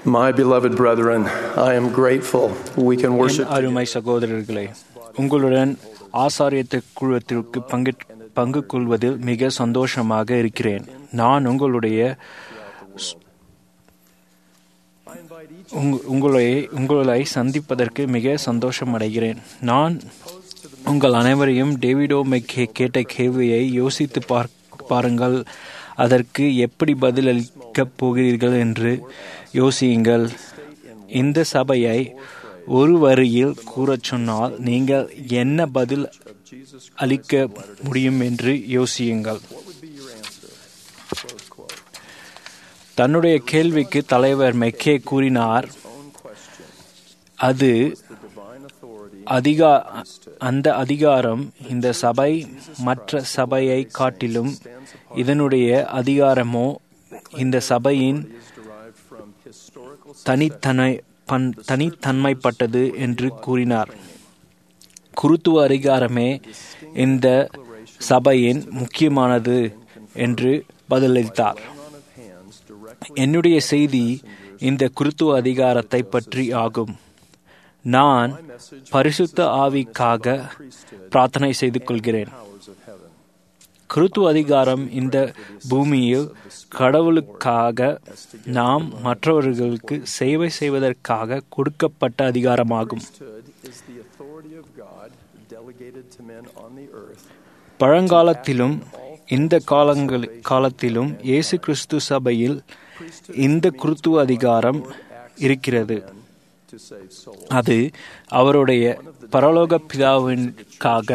My beloved brethren, I am grateful we can N worship அருமை சகோதரர்களே உங்களுடன் ஆசாரியத்த குழுவத்திற்கு பங்கு பங்கு கொள்வதில் மிக சந்தோஷமாக இருக்கிறேன் நான் உங்களுடைய ஸ்- உங்க- உங்களை உங்களை சந்திப்பதற்கு மிக சந்தோஷம் அடைகிறேன் நான் உங்கள் அனைவரையும் டேவிடோ மெக்கே கேட்ட கேள்வியை யோசித்து பார் பாருங்கள் அதற்கு எப்படி பதிலளிக்கப் போகிறீர்கள் என்று யோசியுங்கள் இந்த சபையை ஒரு வரியில் கூறச் சொன்னால் நீங்கள் என்ன பதில் அளிக்க முடியும் என்று யோசியுங்கள் தன்னுடைய கேள்விக்கு தலைவர் மெக்கே கூறினார் அது அதிகா அந்த அதிகாரம் இந்த சபை மற்ற சபையை காட்டிலும் இதனுடைய அதிகாரமோ இந்த சபையின் தனித்தனை பன் தனித்தன்மைப்பட்டது என்று கூறினார் குருத்துவ அதிகாரமே இந்த சபையின் முக்கியமானது என்று பதிலளித்தார் என்னுடைய செய்தி இந்த குருத்துவ அதிகாரத்தை பற்றி ஆகும் நான் பரிசுத்த ஆவிக்காக பிரார்த்தனை செய்து கொள்கிறேன் குருத்துவ அதிகாரம் இந்த பூமியில் கடவுளுக்காக நாம் மற்றவர்களுக்கு சேவை செய்வதற்காக கொடுக்கப்பட்ட அதிகாரமாகும் is the authority of God delegated to men on the earth பழங்காலத்திலும் இந்த காலங்கள் காலத்திலும் இயேசு கிறிஸ்து சபையில் இந்த குருத்துவ அதிகாரம் இருக்கிறது to save souls. அது அவருடைய பரலோக பிதாவிற்காக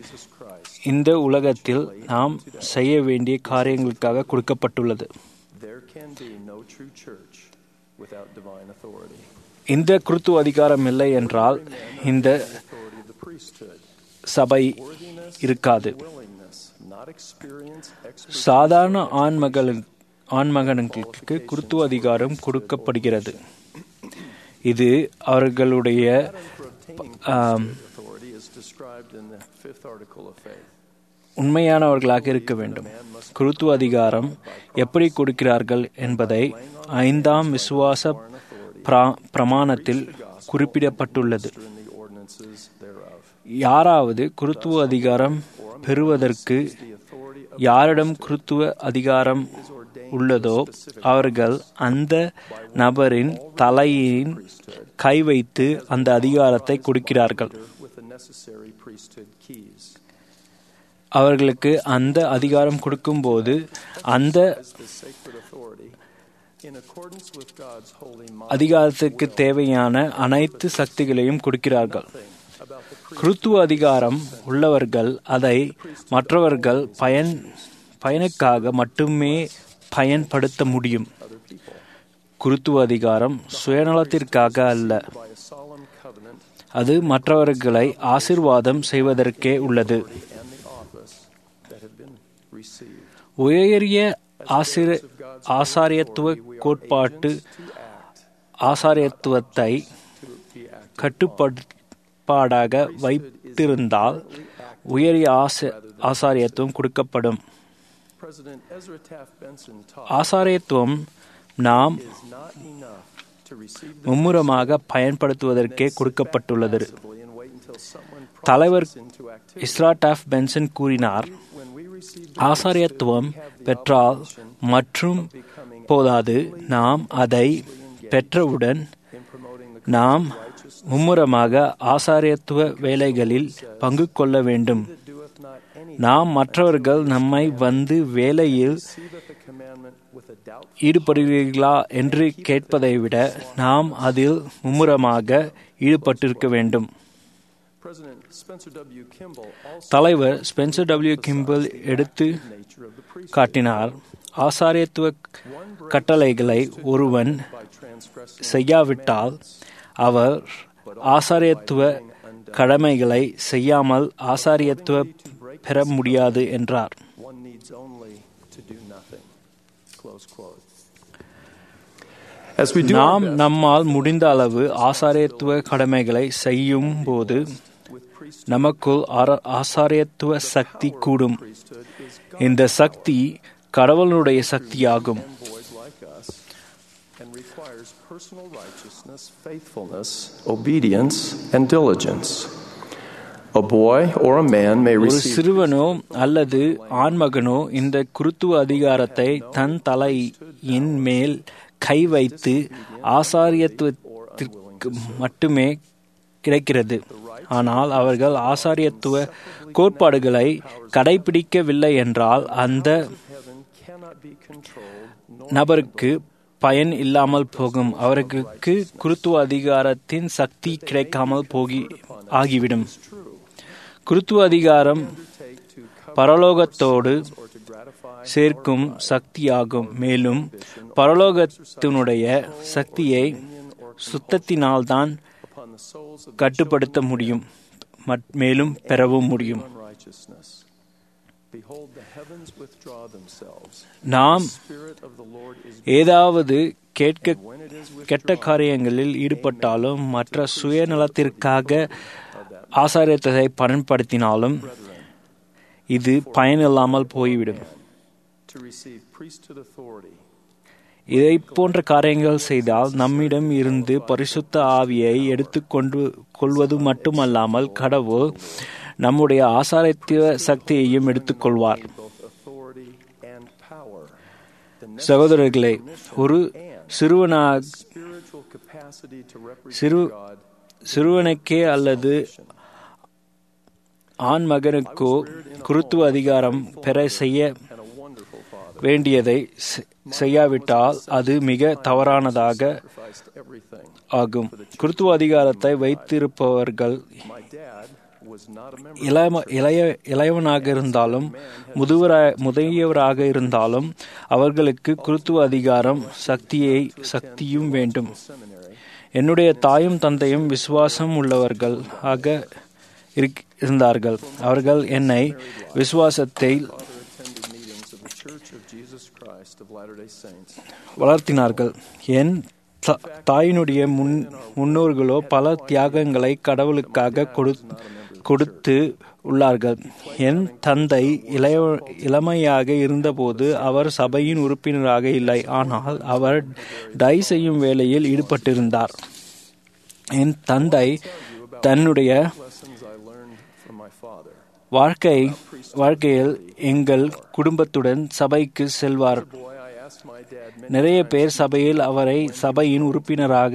இந்த உலகத்தில் நாம் செய்ய வேண்டிய காரியங்களுக்காக கொடுக்கப்பட்டுள்ளது There can be no true church without divine authority. இந்த குருத்துவ அதிகாரம் இல்லை என்றால் இந்த Authority of the priesthood. சபை இருக்காது Willingness, not experience, expertise. சாதாரண ஆண்மகளுக்கு ஆண்மகன்களுக்கு குருத்துவ அதிகாரம் கொடுக்கப்படுகிறது இது அவர்களுடைய ஆம், Authority is described in the fifth article of faith. உண்மையானவர்களாக இருக்க வேண்டும் குருத்துவ அதிகாரம் எப்படி கொடுக்கிறார்கள் என்பதை ஐந்தாம் விசுவாச பிரா- பிரமாணத்தில் குறிப்பிடப்பட்டுள்ளது In the ordinances thereof. யாராவது குருத்துவ அதிகாரம் பெறுவதற்கு யாரிடம் குருத்துவ அதிகாரம் உள்ளதோ அவர்கள் அந்த நபரின் தலையின் கை வைத்து அந்த அதிகாரத்தை கொடுக்கிறார்கள் With the necessary priesthood keys. அவர்களுக்கு அந்த அதிகாரம் கொடுக்கும்போது அந்த The sacred authority in accordance with God's holy mind அதிகாரத்துக்கு தேவையான அனைத்து சக்திகளையும் கொடுக்கிறார்கள் about the கிறித்துவ அதிகாரம் உள்ளவர்கள் அதை மற்றவர்கள் பயன் பயனுக்காக மட்டுமே பயன்படுத்த முடியும் குருத்துவ அதிகாரம் சுயநலத்திற்காக அல்ல by a solemn covenant அது மற்றவர்களை ஆசிர்வாதம் செய்வதற்கே உள்ளது and the office that have been received. உயரிய ஆசிர ஆசாரியத்துவ கோட்பாட்டு ஆசாரியத்துவத்தை கட்டுப்பாடாக வைத்திருந்தால் உயரிய ஆச ஆசாரியத்துவம் கொடுக்கப்படும் President Ezra Taft Benson taught ஆசாரியத்துவம் நாம் is not enough to receive the மும்முரமாக பயன்படுத்துவதற்கே கொடுக்கப்பட்டுள்ளது possibly and wait until someone தலைவர் prompts us into activity. Ezra Taft Benson கூறினார் When we receive ஆசாரியத்துவம் பெற்றால் மற்றும் போதாது நாம் அதை பெற்றவுடன் in promoting the நாம் மும்முரமாக ஆசாரியத்துவ வேலைகளில் பங்கு கொள்ள வேண்டும் doeth not any நாம் மற்றவர்கள் நம்மை வந்து வேலையில் receiveth the commandment with a doubt. ஈடுபடுகிறீர்களா என்று கேட்பதை விட நாம் அதில் மும்முரமாக ஈடுபட்டிருக்க வேண்டும் President Spencer W. Kimball also தலைவர் ஸ்பென்சர் டபிள்யூ கிம்பிள் எடுத்து nature of the priest காட்டினார் ஆசாரியத்துவ கட்டளைகளை ஒருவன் by transgressing செய்யாவிட்டால் அவர் ஆசாரியத்துவ கடமைகளை செய்யாமல் ஆசாரியத்துவ பெற முடியாது என்றார் one needs only to do nothing. Close quote. As we do our நாம் best நம்மால் முடிந்த அளவு ஆசாரியத்துவ கடமைகளை செய்யும் போது with priest நமக்குள் ஆர- ஆசாரியத்துவ சக்தி கூடும் priesthood is இந்த சக்தி கடவுளுடைய சக்தியாகும் boys like us and requires personal righteousness, faithfulness, obedience, and diligence. A boy or a man may ஒரு receive சிறுவனோ அல்லது ஆண்மகனோ இந்த குருத்துவ அதிகாரத்தை தன் தலையின் மேல் கை வைத்து ஆசாரியத்துவத்திற்கு மட்டுமே கிடைக்கிறது ஆனால் அவர்கள் ஆசாரியத்துவ கோட்பாடுகளை கடைபிடிக்கவில்லை என்றால் அந்த heaven cannot be controlled nor நபருக்கு பயன் இல்லாமல் போகும் அவருக்கு குருத்துவ அதிகாரத்தின் சக்தி கிடைக்காமல் போகி ஆகிவிடும் குருத்துவ அதிகாரம் take to cover பரலோகத்தோடு or to gratify சேர்க்கும் சக்தியாகும் மேலும் பரலோகத்தினுடைய சக்தியை சுத்தத்தினால்தான் upon the souls of கட்டுப்படுத்த முடியும் மற்- மேலும் பெறவும் முடியும் unrighteousness. Behold, the heavens withdraw themselves. நாம் Spirit of the Lord is ஏதாவது கேட்க when it is with கெட்ட காரியங்களில் ஈடுபட்டாலும் மற்ற சுயநலத்திற்காக ஆசாரியத்தை பயன்படுத்தினாலும் இது பயனில்லாமல் போய்விடும் to receive priesthood authority. இதை போன்ற காரியங்கள் செய்தால் நம்மிடம் இருந்து பரிசுத்த ஆவியை எடுத்துக்கொண்டு கொள்வது மட்டுமல்லாமல் கடவுள் நம்முடைய ஆசாரத்திய சக்தியையும் எடுத்துக்கொள்வார் both authority and power. The சகோதரர்களே ஒரு சிறுவனாக spiritual capacity to represent சிறு God சிறுவனுக்கே அல்லது ஆண் மகனுக்கோ குருத்துவ அதிகாரம் பெற செய்ய and a wonderful Father வேண்டியதை செ- செய்யாவிட்டால் அது மிக தவறானதாக sacrificed everything. ஆகும் குருத்துவ அதிகாரத்தை வைத்திருப்பவர்கள் My dad was not a member இளம இளைய இளையவனாக இருந்தாலும் முதுவரா முதியவராக இருந்தாலும் அவர்களுக்கு குருத்துவ அதிகாரம் சக்தியை சக்தியும் வேண்டும் of seminary. என்னுடைய தாயும் தந்தையும் விசுவாசம் உள்ளவர்கள் ஆக இருக்- இருந்தார்கள் அவர்கள் என்னை விசுவாசத்தில் Father attended meetings of the Church of Jesus Christ of Latter-day Saints. வளர்த்தினார்கள் என் த- தாயினுடைய முன் முன்னோர்களோ பல தியாகங்களை கடவுளுக்காக கொடு கொடுத்து உள்ளார்கள் என் தந்தை இளைய இளமையாக இருந்தபோது அவர் சபையின் உறுப்பினராக இல்லை ஆனால் அவர் டை செய்யும் வேலையில் ஈடுபட்டிருந்தார் என் தந்தை தன்னுடைய Lessons I learned from my father. வாழ்க்கை வாழ்க்கையில் எங்கள் குடும்பத்துடன் சபைக்கு செல்வார் Boy, I asked my dad many நிறைய பேர் சபையில் அவரை சபையின் உறுப்பினராக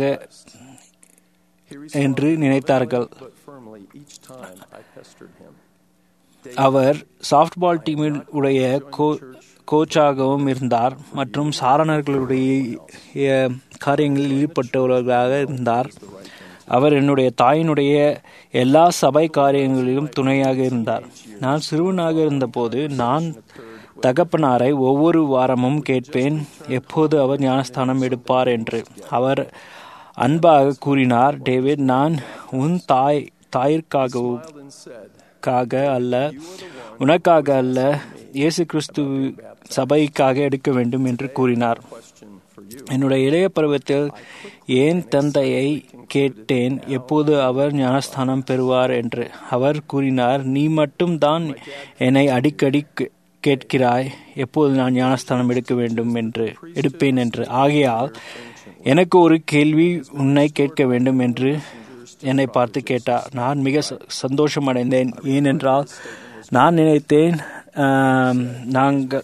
He என்று நினைத்தார்கள் but firmly each time I pestered him. அவர் சாஃப்ட்பால் டீமில் உடைய கோ- கோச்சாகவும் இருந்தார் மற்றும் சாரணர்களுடைய காரியங்களில் ஈடுபட்டவர்களாக இருந்தார் அவர் என்னுடைய தாயினுடைய எல்லா சபை காரியங்களிலும் துணையாக இருந்தார் நான் சிறுவனாக இருந்தபோது நான் தகப்பனாரை ஒவ்வொரு வாரமும் கேட்பேன் எப்போது அவர் ஞானஸ்தானம் எடுப்பார் என்று அவர் அன்பாக கூறினார் டேவிட் நான் உன் தாய் தாயிற்காகவும் Smiled and said, காக அல்ல உனக்காக அல்ல இயேசு கிறிஸ்து சபைக்காக எடுக்க வேண்டும் என்று கூறினார் Question for you. என்னுடைய இளைய பருவத்தில் ஏன் தந்தையை கேட்டேன் எப்போது அவர் ஞானஸ்தானம் பெறுவார் என்று அவர் கூறினார் நீ மட்டும்தான் என்னை அடிக்கடி கே- கேட்கிறாய் எப்போது நான் ஞானஸ்தானம் எடுக்க வேண்டும் என்று எடுப்பேன் என்று ஆகையால் எனக்கு ஒரு கேள்வி உன்னை கேட்க வேண்டும் என்று என்னை பார்த்து கேட்டார் நான் மிக ச- சந்தோஷமடைந்தேன் ஏனென்றால் நான் நினைத்தேன் ஆம், நாங்கள்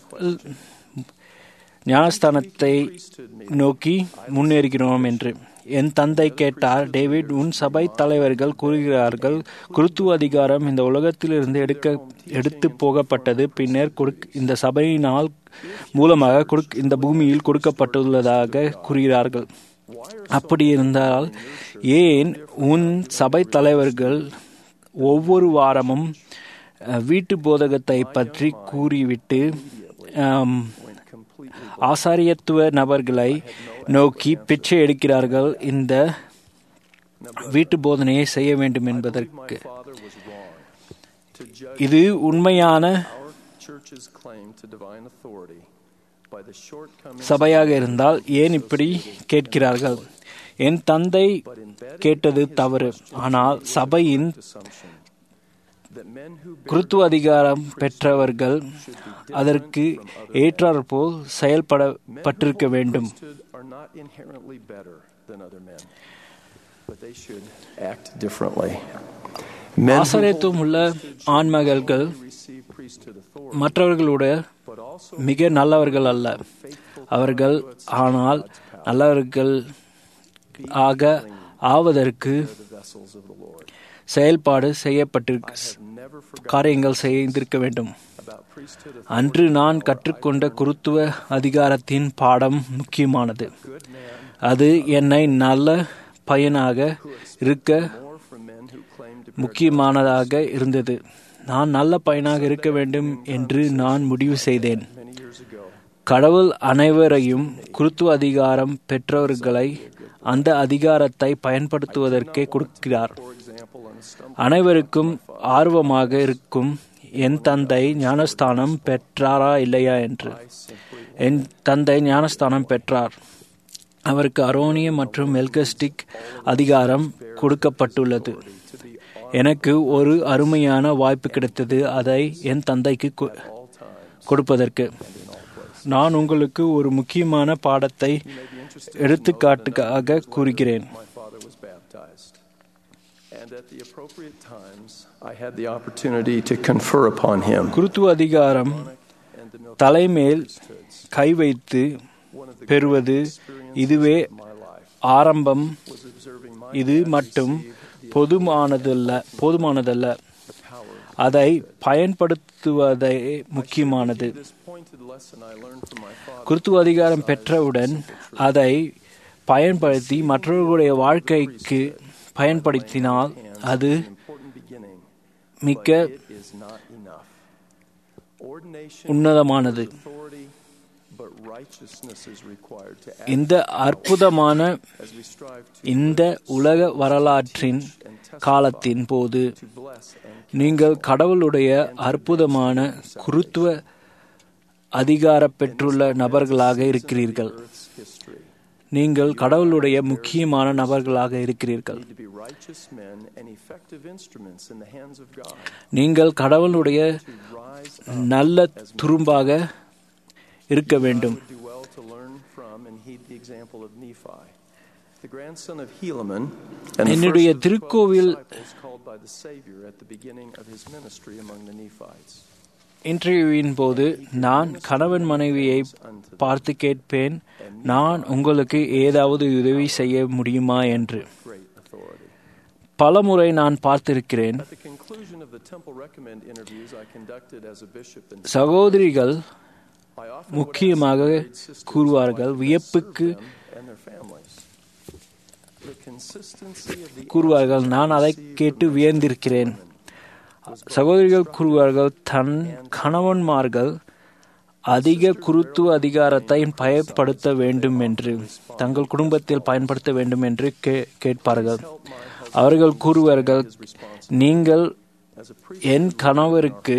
ஞானஸ்தானத்தை நோக்கி முன்னேறுகிறோம் என்று என் தந்தை கேட்டார் டேவிட் உன் சபை தலைவர்கள் கூறுகிறார்கள் குருத்துவ அதிகாரம் இந்த உலகத்திலிருந்து எடுக்க எடுத்து போகப்பட்டது பின்னர் கொடுக் இந்த சபையினால் மூலமாக கொடுக் இந்த பூமியில் கொடுக்கப்பட்டுள்ளதாக கூறுகிறார்கள் அப்படி இருந்தால் ஏன் உன் சபை தலைவர்கள் ஒவ்வொரு வாரமும் அஹ், வீட்டு போதகத்தை பற்றி கூறிவிட்டு ஆம், ஆசாரியத்துவ நபர்களை நோக்கி பிச்சை எடுக்கிறார்கள் இந்த வீட்டு போதனையை செய்ய வேண்டும் என்பதற்கு Father was wrong to judge இது உண்மையான our church's claim to divine authority by the shortcomings சபையாக இருந்தால் ஏன் இப்படி கேட்கிறார்கள் என் தந்தை கேட்டது தவறு ஆனால் சபையின் assumption that men who bear குருத்துவ அதிகாரம் பெற்றவர்கள் அதற்கு ஏற்றாற்போல் செயல்படப்பட்டிருக்க வேண்டும் priesthood are not not inherently better than other men, but they should act differently. Men who ஆசாரியத்துவம் உள்ள ஆண்மகள்கள் receive priesthood authority, மற்றவர்களோட but also மிக நல்லவர்கள் அல்ல அவர்கள் ஆனால் நல்லவர்கள் ஆக ஆவதற்கு the vessels of the Lord. செயல்பாடு செய்யப்பட்டிருக்க Never forgot காரியங்கள் செய்திருக்க வேண்டும் about priesthood authority. அன்று நான் கற்றுக்கொண்ட குருத்துவ அதிகாரத்தின் பாடம் முக்கியமானது Good man, அது என்னை நல்ல பையனாக இருக்க more from men who claim to முக்கியமானதாக இருந்தது நான் நல்ல பையனாக இருக்க வேண்டும் என்று நான் முடிவு செய்தேன் many years ago. கடவுள் அனைவரையும் குருத்துவ அதிகாரம் பெற்றவர்களை அந்த அதிகாரத்தை பயன்படுத்துவதற்கே கொடுக்கிறார் For example, on a stumble அனைவருக்கும் ஆர்வமாக இருக்கும் என் தந்தை ஞானஸ்தானம் பெற்றாரா இல்லையா என்று என் தந்தை ஞானஸ்தானம் பெற்றார் அவருக்கு அரோனிய மற்றும் மெல்கஸ்டிக் அதிகாரம் கொடுக்கப்பட்டுள்ளது எனக்கு ஒரு அருமையான வாய்ப்பு கிடைத்தது அதை என் தந்தைக்கு கொ- கொடுப்பதற்கு நான் உங்களுக்கு ஒரு முக்கியமான பாடத்தை எடுத்துக்காட்டுக்காக கூறுகிறேன் my father was baptized. And at the appropriate times, I had the opportunity to confer upon him. குருத்துவ அதிகாரம் And the தலைமேல் கை வைத்து one of the பெறுவது இதுவே my life ஆரம்பம் was observing my இது மட்டும் பொதுமானதல்ல போதுமானதல்ல அதை பயன்படுத்துவதே முக்கியமானது this pointed lesson I learned from my father. குருத்துவ அதிகாரம் பெற்றவுடன் அதை பயன்படுத்தி மற்றவர்களுடைய வாழ்க்கைக்கு பயன்படுத்தினால் அது Important beginning. மிக்க It is not enough. Ordination உன்னதமானது authority, but righteousness is required to act இந்த அற்புதமான as we strive to, இந்த உலக வரலாற்றின் காலத்தின் போது to bless and நீங்கள் கடவுளுடைய அற்புதமான குருத்துவ அதிகார பெற்றுள்ள நபர்களாக இருக்கிறீர்கள் earth's history. நீங்கள் கடவுளுடைய முக்கியமான நபர்களாக இருக்கிறீர்கள் To be righteous men and effective instruments in the hands of God. நீங்கள் கடவுளுடைய To rise நல்ல துரும்பாக இருக்க வேண்டும் would do well to learn from and heed the example of Nephi, the grandson of Helaman, and the என்னுடைய first of the திருக்கோவில் 12 disciples called by the Savior at the beginning of his ministry among the Nephites. இன்டர்வியூவின் போது நான் கணவன் மனைவியை பார்த்து கேட்பேன் நான் உங்களுக்கு ஏதாவது உதவி செய்ய முடியுமா என்று Great authority. பலமுறை நான் பார்த்திருக்கிறேன் At the conclusion of the Temple Recommend interviews I conducted as a bishop in சகோதரிகள் I often would ask முக்கியமாக the married sisters கூறுவார்கள் why they வியப்புக்கு serve them and their families. The consistency of the கூறுவார்கள் நான் அதை கேட்டு வியந்திருக்கிறேன் சகோதரிகள் கூறுவார்கள் தன் கணவன்மார்கள் அதிக குருத்துவ அதிகாரத்தை பயன்படுத்த வேண்டும் என்று தங்கள் குடும்பத்தில் பயன்படுத்த வேண்டும் என்று கே- கேட்பார்கள் அவர்கள் கூறுவார்கள் நீங்கள் as a priest என் கணவருக்கு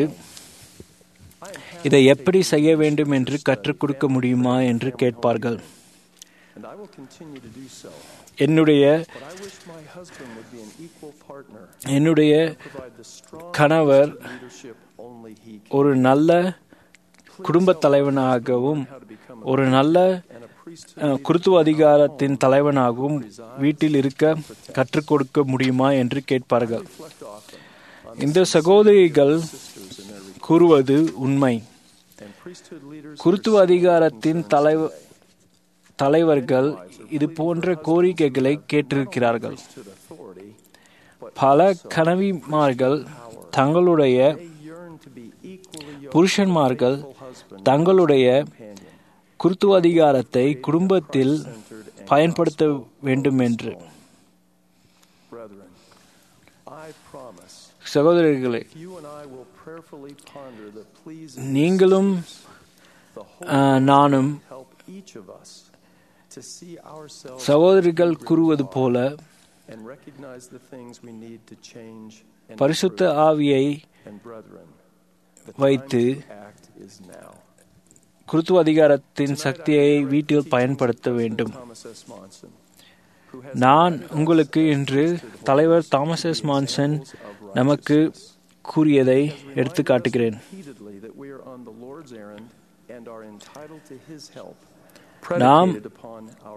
இதை எப்படி செய்ய வேண்டும் என்று கற்றுக் கொடுக்க முடியுமா என்று கேட்பார்கள் and I will continue to do so. என்னுடைய But I wish my husband would be an equal partner, என்னுடைய provide the strong கணவர் leadership only he can. ஒரு நல்ல குடும்பத் தலைவனாகவும் How to become a ஒரு நல்ல and a priesthood அஹ், குருத்துவ அதிகாரத்தின் தலைவனாகவும் வீட்டில் இருக்க கற்றுக் கொடுக்க முடியுமா என்று கேட்பார்கள் reflect often on இந்த சகோதரிகள் sisters in their கூறுவது உண்மை and priesthood leaders குருத்துவ அதிகாரத்தின் தலைவ தலைவர்கள் இது போன்ற கோரிக்கைகளை கேட்டிருக்கிறார்கள் priesthood authority, பல கணவிமார்கள் தங்களுடைய they yearn to be equally yoked புருஷன்மார்கள் husband தங்களுடைய companion, குருத்துவ அதிகாரத்தை குடும்பத்தில் பயன்படுத்த வேண்டும் என்று brethren. I promise சகோதரர்களே you and I will prayerfully ponder the pleas நீங்களும் the whole அஹ், நானும் help each of us to see ourselves சகோதரிகள் கூறுவது போல and recognize the things we need to change and பரிசுத்த improve. ஆவியை and brethren, the வைத்து time to act is now. குருத்துவ அதிகாரத்தின் சக்தியை வீட்டில் பயன்படுத்த வேண்டும் Thomas S. Monson, who has நான் உங்களுக்கு இன்று தலைவர் தாமஸ் எஸ் மான்சன் நமக்கு கூறியதை எடுத்து காட்டுகிறேன் repeatedly that we are on the Lord's errand and are entitled to His help, நாம் predicated upon our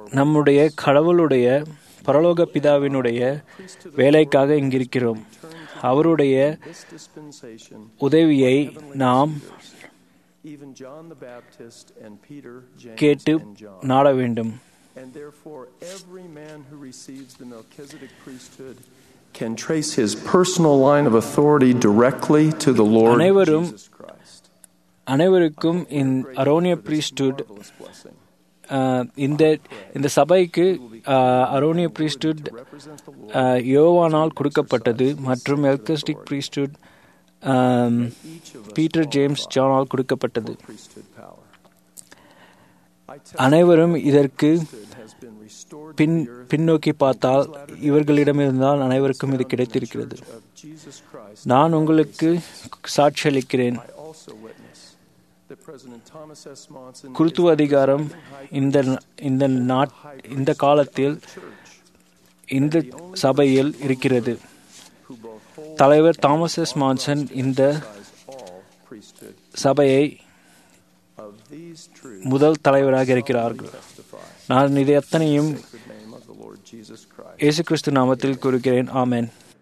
நம்முடைய கடவுளுடைய பரலோக பிதாவினுடைய வேலைக்காக இங்கிருக்கிறோம் அவருடைய this dispensation, உதவியை நாம் even John the Baptist and Peter, James, கேட்டு and John. நாட வேண்டும் And therefore, every man who receives the Melchizedek priesthood can trace his personal line of authority directly to the Lord அனைவரும் Jesus Christ. அனைவருக்கும் இந்த அரோனிய பிரீஸ்டுட் Marvelous blessing. இந்த இந்த சபைக்கு அரோனிய பிரீஸ்டுட் Represent the Lord. யோவானால் கொடுக்கப்பட்டது மற்றும் எல்கஸ்டிக் priesthood Each of us Peter James ஜானால் கொடுக்கப்பட்டது priesthood power. I tell அனைவரும் இதற்கு priesthood has been restored to bin the earth பின்னோக்கி பார்த்தால் இவர்களிடமிருந்தால் அனைவருக்கும் இது கிடைத்திருக்கிறது of Jesus Christ. நான் உங்களுக்கு சாட்சியளிக்கிறேன் I also witness that President Thomas S. Monson குருத்துவ அதிகாரம் இந்த இந்த நாட் இந்த காலத்தில் இந்த சபையில் இருக்கிறது who both hold தலைவர் தாமஸ் எஸ் மான்சன் இந்த all priesthood சபையை of these truths முதல் தலைவராக இருக்கிறார்கள் testify நான் இதை அத்தனையும் the name of the Lord Jesus Christ. இயேசு கிறிஸ்து நாமத்தில் கூறுகிறேன் ஆமென்